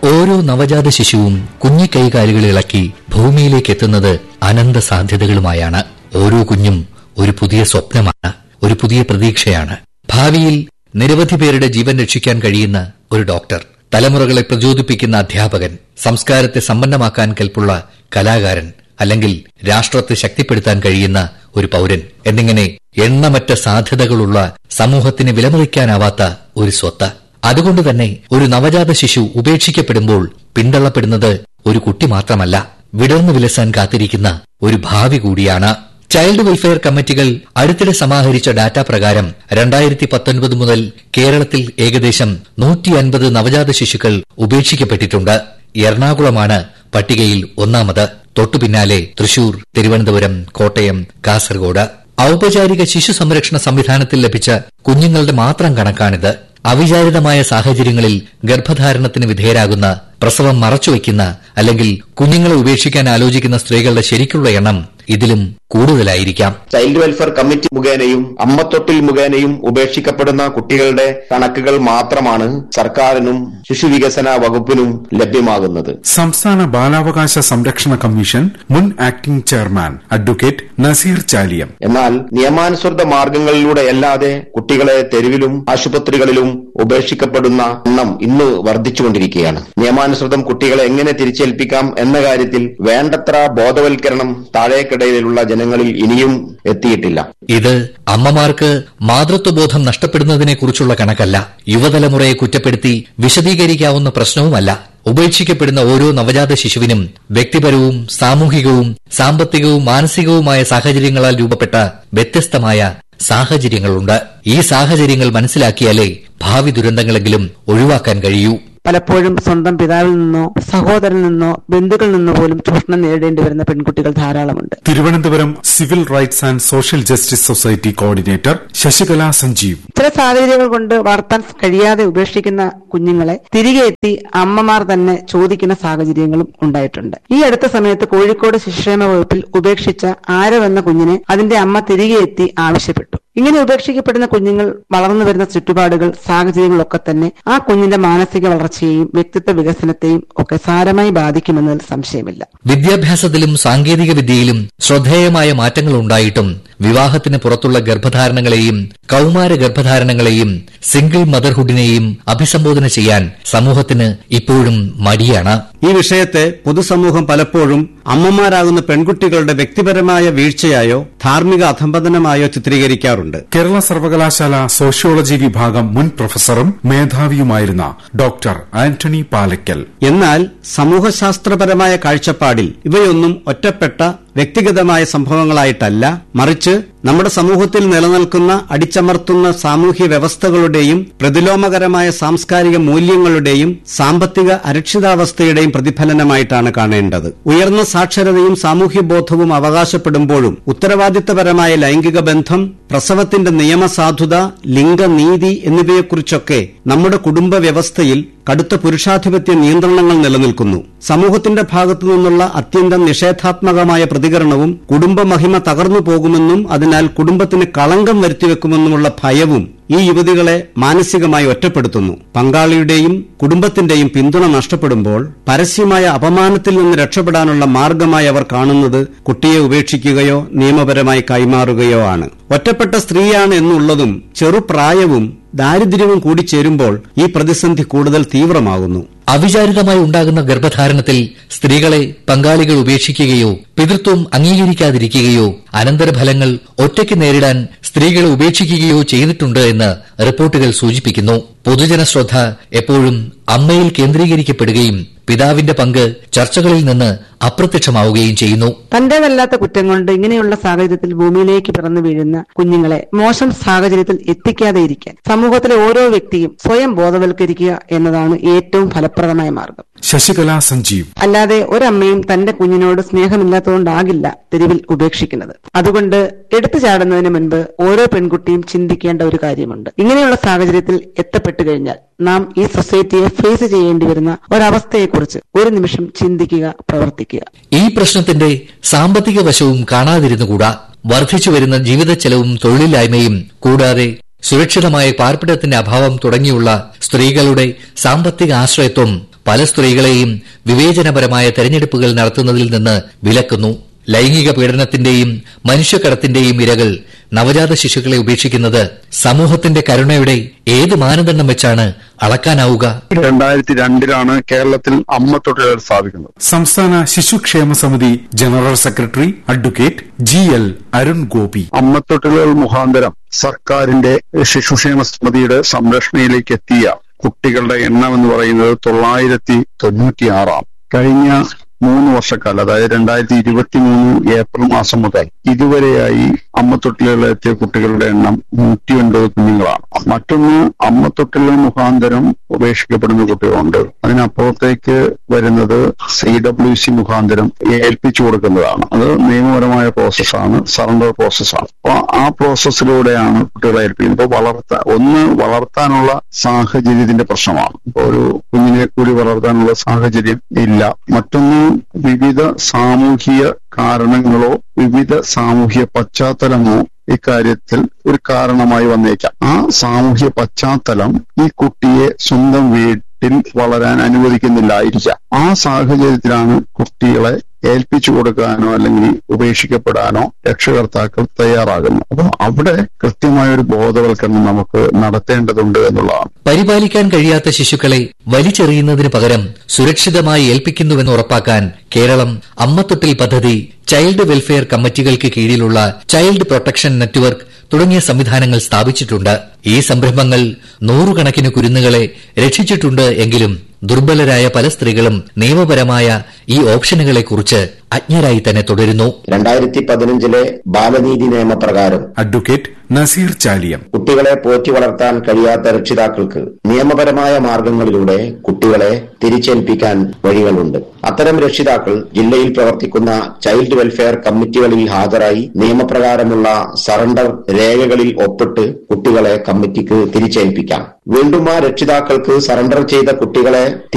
ഓരോ നവജാത ശിശുവും കുഞ്ഞി കൈകാലുകൾ ഇളക്കി ഭൂമിയിലേക്ക് എത്തുന്നത് അനന്ത സാധ്യതകളുമായാണ് ഓരോ കുഞ്ഞും ഒരു പുതിയ സ്വപ്നമാണ് ഒരു പുതിയ പ്രതീക്ഷയാണ് ഭാവിയിൽ നിരവധി പേരുടെ ജീവൻ രക്ഷിക്കാൻ കഴിയുന്ന ഒരു ഡോക്ടർ തലമുറകളെ പ്രചോദിപ്പിക്കുന്ന അധ്യാപകൻ സംസ്കാരത്തെ സമ്പന്നമാക്കാൻ കെൽപ്പുള്ള കലാകാരൻ അല്ലെങ്കിൽ രാഷ്ട്രത്തെ ശക്തിപ്പെടുത്താൻ കഴിയുന്ന ഒരു പൌരൻ എന്നിങ്ങനെ എണ്ണമറ്റ സാധ്യതകളുള്ള സമൂഹത്തിന് വിലമതിക്കാനാവാത്ത ഒരു സ്വത്ത് അതുകൊണ്ട് തന്നെ ഒരു നവജാത ശിശു ഉപേക്ഷിക്കപ്പെടുമ്പോൾ പിന്തള്ളപ്പെടുന്നത് ഒരു കുട്ടി മാത്രമല്ല വിടർന്നു വിലസാൻ കാത്തിരിക്കുന്ന ഒരു ഭാവി കൂടിയാണ് ചൈൽഡ് വെൽഫെയർ കമ്മിറ്റികൾ അടുത്തിടെ സമാഹരിച്ച ഡാറ്റ പ്രകാരം രണ്ടായിരത്തി പത്തൊൻപത് മുതൽ കേരളത്തിൽ ഏകദേശം നൂറ്റി അൻപത് നവജാത ശിശുക്കൾ ഉപേക്ഷിക്കപ്പെട്ടിട്ടുണ്ട് എറണാകുളമാണ് പട്ടികയിൽ ഒന്നാമത് തൊട്ടുപിന്നാലെ തൃശൂർ തിരുവനന്തപുരം കോട്ടയം കാസർഗോഡ് ഔപചാരിക ശിശു സംരക്ഷണ സംവിധാനത്തിൽ ലഭിച്ച കുഞ്ഞുങ്ങളുടെ മാത്രം കണക്കാണിത് അവിചാരിതമായ സാഹചര്യങ്ങളിൽ ഗർഭധാരണത്തിന് വിധേയരാകുന്ന പ്രസവം മറച്ചുവെക്കുന്ന അല്ലെങ്കിൽ കുഞ്ഞുങ്ങളെ ഉപേക്ഷിക്കാൻ ആലോചിക്കുന്ന സ്ത്രീകളുടെ ശരിക്കുള്ള എണ്ണം ഇതിലും കൂടുതലായിരിക്കാം ചൈൽഡ് വെൽഫെയർ കമ്മിറ്റി മുഖേനയും അമ്മത്തൊട്ടിൽ മുഖേനയും ഉപേക്ഷിക്കപ്പെടുന്ന കുട്ടികളുടെ കണക്കുകൾ മാത്രമാണ് സർക്കാരിനും ശിശുവികസന വകുപ്പിനും ലഭ്യമാകുന്നത് സംസ്ഥാന ബാലാവകാശ സംരക്ഷണ കമ്മീഷൻ മുൻ acting chairman advocate Naseer Chaliyam എന്നാൽ നിയമാനുസൃത മാർഗങ്ങളിലൂടെ അല്ലാതെ കുട്ടികളെ തെരുവിലും ആശുപത്രികളിലും ഉപേക്ഷിക്കപ്പെടുന്ന എണ്ണം ഇന്ന് വർദ്ധിച്ചുകൊണ്ടിരിക്കുകയാണ് നിയമാനുസൃതം കുട്ടികളെ എങ്ങനെ തിരിച്ചേൽപ്പിക്കാം എന്ന കാര്യത്തിൽ വേണ്ടത്ര ബോധവൽക്കരണം താഴേക്കിടയിലുള്ള ജനങ്ങളിൽ ഇനിയും എത്തിയിട്ടില്ല ഇത് അമ്മമാർക്ക് മാതൃത്വബോധം നഷ്ടപ്പെടുന്നതിനെക്കുറിച്ചുള്ള കണക്കല്ല യുവതലമുറയെ കുറ്റപ്പെടുത്തി വിശദീകരിക്കാവുന്ന പ്രശ്നവുമല്ല ഉപേക്ഷിക്കപ്പെടുന്ന ഓരോ നവജാത ശിശുവിനും വ്യക്തിപരവും സാമൂഹികവും സാമ്പത്തികവും മാനസികവുമായ സാഹചര്യങ്ങളാൽ രൂപപ്പെട്ട വ്യത്യസ്തമായ സാഹചര്യങ്ങളുണ്ട് ഈ സാഹചര്യങ്ങൾ മനസ്സിലാക്കിയാലേ ഭാവി ദുരന്തങ്ങളെങ്കിലും ഒഴിവാക്കാൻ കഴിയൂ പലപ്പോഴും സ്വന്തം പിതാവിൽ നിന്നോ സഹോദരനിൽ നിന്നോ ബന്ധുക്കളിൽ നിന്നോ പോലും ചൂഷണം നേരിടേണ്ടി വരുന്ന പെൺകുട്ടികൾ ധാരാളമുണ്ട് Thiruvananthapuram civil rights and social justice society coordinator Sasikala Sanjeev ചില സാഹചര്യങ്ങൾ കൊണ്ട് വളർത്താൻ കഴിയാതെ ഉപേക്ഷിക്കുന്ന കുഞ്ഞുങ്ങളെ തിരികെ എത്തി അമ്മമാർ തന്നെ ചോദിക്കുന്ന സാഹചര്യങ്ങളും ഉണ്ടായിട്ടുണ്ട് ഈ അടുത്ത സമയത്ത് കോഴിക്കോട് ശിശുക്ഷേമ വകുപ്പിൽ ഉപേക്ഷിച്ച ആരോ എന്ന കുഞ്ഞിനെ അതിന്റെ അമ്മ തിരികെ എത്തി ആവശ്യപ്പെട്ടു ഇങ്ങനെ ഉപേക്ഷിക്കപ്പെടുന്ന കുഞ്ഞുങ്ങൾ വളർന്നു വരുന്ന ചുറ്റുപാടുകൾ സാഹചര്യങ്ങളൊക്കെ തന്നെ ആ കുഞ്ഞിന്റെ മാനസിക വളർച്ചയെയും വ്യക്തിത്വ വികസനത്തെയും ഒക്കെ സാരമായി ബാധിക്കുമെന്നതിൽ സംശയമില്ല വിദ്യാഭ്യാസത്തിലും സാങ്കേതിക വിദ്യയിലും ശ്രദ്ധേയമായ മാറ്റങ്ങൾ ഉണ്ടായിട്ടും വിവാഹത്തിന് പുറത്തുള്ള ഗർഭധാരണങ്ങളെയും കൌമാര ഗർഭധാരണങ്ങളെയും സിംഗിൾ മദർഹുഡിനെയും അഭിസംബോധന ചെയ്യാൻ സമൂഹത്തിന് ഇപ്പോഴും മടിയാണ് ഈ വിഷയത്തെ പൊതുസമൂഹം പലപ്പോഴും അമ്മമാരാകുന്ന പെൺകുട്ടികളുടെ വ്യക്തിപരമായ വീഴ്ചയായോ ധാർമ്മിക അധംപതനമായോ ചിത്രീകരിക്കാറുണ്ട് കേരള സർവകലാശാല സോഷ്യോളജി വിഭാഗം മുൻ പ്രൊഫസറും മേധാവിയുമായിരുന്ന ഡോക്ടർ ആന്റണി പാലക്കൽ എന്നാൽ സമൂഹശാസ്ത്രപരമായ കാഴ്ചപ്പാടിൽ ഇവയൊന്നും ഒറ്റപ്പെട്ട വ്യക്തിഗതമായ സംഭവങ്ങളായിട്ടല്ല മറിച്ച് നമ്മുടെ സമൂഹത്തിൽ നിലനിൽക്കുന്ന അടിച്ചമർത്തുന്ന സാമൂഹ്യ വ്യവസ്ഥകളുടെയും പ്രതിലോമകരമായ സാംസ്കാരിക മൂല്യങ്ങളുടെയും സാമ്പത്തിക അരക്ഷിതാവസ്ഥയുടെയും പ്രതിഫലനമായിട്ടാണ് കാണേണ്ടത് ഉയർന്ന സാക്ഷരതയും സാമൂഹ്യബോധവും അവകാശപ്പെടുമ്പോഴും ഉത്തരവാദിത്തപരമായ ലൈംഗിക ബന്ധം പ്രസവത്തിന്റെ നിയമസാധുത ലിംഗനീതി എന്നിവയെക്കുറിച്ചൊക്കെ നമ്മുടെ കുടുംബ വ്യവസ്ഥയിൽ കടുത്ത പുരുഷാധിപത്യ നിയന്ത്രണങ്ങൾ നിലനിൽക്കുന്നു സമൂഹത്തിന്റെ ഭാഗത്തു നിന്നുള്ള അത്യന്തം നിഷേധാത്മകമായ പ്രതികരണവും കുടുംബമഹിമ തകർന്നു പോകുമെന്നും അതിനാൽ കുടുംബത്തിന് കളങ്കം വരുത്തിവെക്കുമെന്നുമുള്ള ഭയവും ഈ യുവതികളെ മാനസികമായി ഒറ്റപ്പെടുത്തുന്നു പങ്കാളിയുടെയും കുടുംബത്തിന്റെയും പിന്തുണ നഷ്ടപ്പെടുമ്പോൾ പരസ്യമായ അപമാനത്തിൽ നിന്ന് രക്ഷപ്പെടാനുള്ള മാർഗമായി അവർ കാണുന്നത് കുട്ടിയെ ഉപേക്ഷിക്കുകയോ നിയമപരമായി കൈമാറുകയോ ആണ് ഒറ്റപ്പെട്ട സ്ത്രീയാണ് എന്നുള്ളതും ചെറുപ്രായവും ദാരിദ്ര്യവും കൂടിച്ചേരുമ്പോൾ ഈ പ്രതിസന്ധി കൂടുതൽ തീവ്രമാകുന്നു അവിചാരിതമായി ഉണ്ടാകുന്ന ഗർഭധാരണത്തിൽ സ്ത്രീകളെ പങ്കാളികൾ ഉപേക്ഷിക്കുകയോ പിതൃത്വം അംഗീകരിക്കാതിരിക്കുകയോ അനന്തരഫലങ്ങൾ ഒറ്റയ്ക്ക് നേരിടാൻ സ്ത്രീകളെ ഉപേക്ഷിക്കുകയോ ചെയ്തിട്ടുണ്ട് എന്ന് റിപ്പോർട്ടുകൾ സൂചിപ്പിക്കുന്നു പൊതുജന ശ്രദ്ധ എപ്പോഴും അമ്മയിൽ കേന്ദ്രീകരിക്കപ്പെടുകയും പിതാവിന്റെ പങ്ക് ചർച്ചകളിൽ നിന്ന് അപ്രത്യക്ഷമാവുകയും ചെയ്യുന്നു തന്റേതല്ലാത്ത കുറ്റം കൊണ്ട് ഇങ്ങനെയുള്ള സാഹചര്യത്തിൽ ഭൂമിയിലേക്ക് പിറന്നു വീഴുന്ന കുഞ്ഞുങ്ങളെ മോശം സാഹചര്യത്തിൽ എത്തിക്കാതെ ഇരിക്കാൻ സമൂഹത്തിലെ ഓരോ വ്യക്തിയും സ്വയം ബോധവൽക്കരിക്കുക എന്നതാണ് ഏറ്റവും ഫലപ്രദമായ മാർഗം ശശികല സഞ്ജീവ് അല്ലാതെ ഒരമ്മയും തന്റെ കുഞ്ഞിനോട് സ്നേഹമില്ലാത്തതുകൊണ്ടാകില്ല തെരുവിൽ ഉപേക്ഷിക്കുന്നത് അതുകൊണ്ട് എടുത്തു ചാടുന്നതിന് മുൻപ് ഓരോ പെൺകുട്ടിയും ചിന്തിക്കേണ്ട ഒരു കാര്യമുണ്ട് ഇങ്ങനെയുള്ള സാഹചര്യത്തിൽ എത്തപ്പെട്ടു കഴിഞ്ഞാൽ നാം ഈ സൊസൈറ്റിയെ ഫേസ് ചെയ്യേണ്ടി വരുന്ന ഒരവസ്ഥയെക്കുറിച്ച് ഒരു നിമിഷം ചിന്തിക്കുക പ്രവർത്തിക്കുക ഈ പ്രശ്നത്തിന്റെ സാമ്പത്തിക വശവും കാണാതിരുന്നുകൂടാ വർദ്ധിച്ചു വരുന്ന ജീവിത ചെലവും തൊഴിലില്ലായ്മയും കൂടാതെ സുരക്ഷിതമായ പാർപ്പിടത്തിന്റെ അഭാവം തുടങ്ങിയുള്ള സ്ത്രീകളുടെ സാമ്പത്തിക ആശ്രയത്വം പല സ്ത്രീകളെയും വിവേചനപരമായ തെരഞ്ഞെടുപ്പുകൾ നടത്തുന്നതിൽ നിന്ന് വിലക്കുന്നു ലൈംഗിക പീഡനത്തിന്റെയും മനുഷ്യക്കടത്തിന്റെയും ഇരകൾ നവജാത ശിശുക്കളെ ഉപേക്ഷിക്കുന്നത് സമൂഹത്തിന്റെ കരുണയുടെ ഏത് മാനദണ്ഡം വെച്ചാണ് അളക്കാനാവുക രണ്ടായിരത്തി രണ്ടിലാണ് കേരളത്തിൽ അമ്മ തൊട്ടിലുകൾ സ്ഥാപിക്കുന്നത് സംസ്ഥാന ശിശുക്ഷേമ സമിതി general secretary advocate G L Arun Gopi അമ്മ തൊട്ടിലുകൾ മുഖാന്തരം സർക്കാരിന്റെ ശിശുക്ഷേമ സമിതിയുടെ സംരക്ഷണയിലേക്ക് എത്തിയ കുട്ടികളുടെ എണ്ണം എന്ന് പറയുന്നത് തൊള്ളായിരത്തി തൊണ്ണൂറ്റിയാറാം കഴിഞ്ഞ മൂന്ന് വർഷക്കാലം അതായത് രണ്ടായിരത്തി ഇരുപത്തി മൂന്ന് ഏപ്രിൽ മാസം മുതൽ ഇതുവരെയായി അമ്മത്തൊട്ടിലുകളിലെത്തിയ കുട്ടികളുടെ എണ്ണം നൂറ്റി ഒൻപത് കുഞ്ഞുങ്ങളാണ് മറ്റൊന്ന് അമ്മത്തൊട്ടിലുകൾ മുഖാന്തരം ഉപേക്ഷിക്കപ്പെടുന്ന കുട്ടികളുണ്ട് അതിനപ്പുറത്തേക്ക് വരുന്നത് സി ഡബ്ല്യു സി മുഖാന്തരം ഏൽപ്പിച്ചു കൊടുക്കുന്നതാണ് അത് നിയമപരമായ പ്രോസസ്സാണ് സറണ്ടർ പ്രോസസ്സാണ് അപ്പൊ ആ പ്രോസസ്സിലൂടെയാണ് കുട്ടികളെ ഏൽപ്പിക്കുന്നത് ഇപ്പൊ വളർത്താൻ ഒന്ന് വളർത്താനുള്ള സാഹചര്യത്തിന്റെ പ്രശ്നമാണ് ഇപ്പൊ ഒരു കുഞ്ഞിനെ കൂടി വളർത്താനുള്ള സാഹചര്യം ഇല്ല മറ്റൊന്ന് വിവിധ സാമൂഹിക കാരണങ്ങളോ വിവിധ സാമൂഹിക പശ്ചാത്തലമോ ഇക്കാര്യത്തിൽ ഒരു കാരണമായി വന്നേക്കാം ആ സാമൂഹ്യ പശ്ചാത്തലം ഈ കുട്ടിയെ സ്വന്തം വീട്ടിൽ വളരാൻ അനുവദിക്കുന്നില്ലായിരിക്കാം ആ സാഹചര്യത്തിലാണ് കുട്ടികളെ ഏൽപ്പിച്ചു കൊടുക്കാനോ അല്ലെങ്കിൽ ഉപേക്ഷിക്കപ്പെടാനോ രക്ഷകർത്താക്കൾ തയ്യാറാകുന്നു അപ്പോൾ അവിടെ കൃത്യമായ ഒരു ബോധവൽക്കരണം നമുക്ക് നടത്തേണ്ടതുണ്ട് എന്നുള്ളതാണ് പരിപാലിക്കാൻ കഴിയാത്ത ശിശുക്കളെ വലിച്ചെറിയുന്നതിന് പകരം സുരക്ഷിതമായി ഏൽപ്പിക്കുന്നുവെന്ന് ഉറപ്പാക്കാൻ കേരളം അമ്മത്തൊട്ടിൽ പദ്ധതി ചൈൽഡ് വെൽഫെയർ കമ്മിറ്റികൾക്ക് കീഴിലുള്ള ചൈൽഡ് പ്രൊട്ടക്ഷൻ നെറ്റ്വർക്ക് തുടങ്ങിയ സംവിധാനങ്ങൾ സ്ഥാപിച്ചിട്ടുണ്ട് ഈ സംരംഭങ്ങൾ നൂറുകണക്കിന് കുരുന്നുകളെ രക്ഷിച്ചിട്ടുണ്ട് എങ്കിലും ദുർബലരായ പല സ്ത്രീകളും നിയമപരമായ ഈ ഓപ്ഷനുകളെക്കുറിച്ച് അജ്ഞരായി തന്നെ തുടരുന്നു രണ്ടായിരത്തി പതിനഞ്ചിലെ ബാലനീതി നിയമപ്രകാരം അഡ്വക്കേറ്റ് നസീർ ചാലിയം കുട്ടികളെ പോറ്റി വളർത്താൻ കഴിയാത്ത രക്ഷിതാക്കൾക്ക് നിയമപരമായ മാർഗങ്ങളിലൂടെ കുട്ടികളെ തിരിച്ചേൽപ്പിക്കാൻ വഴികളുണ്ട് അത്തരം രക്ഷിതാക്കൾ ജില്ലയിൽ പ്രവർത്തിക്കുന്ന ചൈൽഡ് വെൽഫെയർ കമ്മിറ്റികളിൽ ഹാജരായി നിയമപ്രകാരമുള്ള സറണ്ടർ രേഖകളിൽ ഒപ്പിട്ട് കുട്ടികളെ കമ്മിറ്റിക്ക് തിരിച്ചേൽപ്പിക്കാം വീണ്ടും ആ രക്ഷിതാക്കൾക്ക് സറണ്ടർ ചെയ്ത കുട്ടികളെ